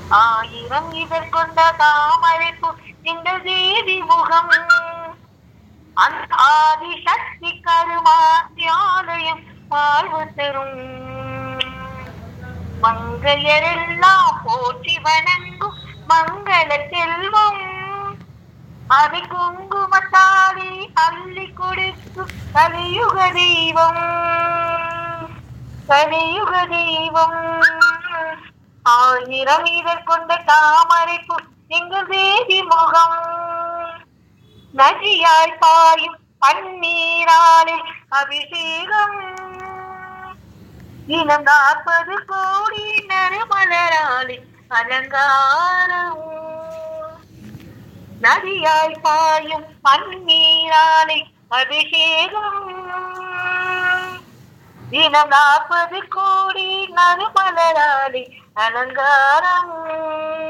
ஆயிரம் இதழ் கொண்ட தாமரைப்பு இந்த தேவி முகம் அந்த ஆதி சக்தி கருமாத்தியாலயம் வாழ்வு தரும் மங்கையரெல்லாம் போற்றி வணங்கும் மங்கள செல்வம் அதை குங்குமத்தாடி அள்ளி கொடுக்கும் கலியுக தெய்வம் கலியுக தெய்வம் ஆயிரம் இதழ் கொண்ட தாமரைப்பு எங்கள் தேவி முகம் நதியாய் பாயும் பன்னீராலில் அபிஷேகம் தினம் நாற்பது கோடி நறுமலராலில் அலங்காரம் நதியாய் பாயும் பன்னீராலை அபிஷேகம் தினம் நாற்பது கோடி நறுமலராலை அலங்காரம்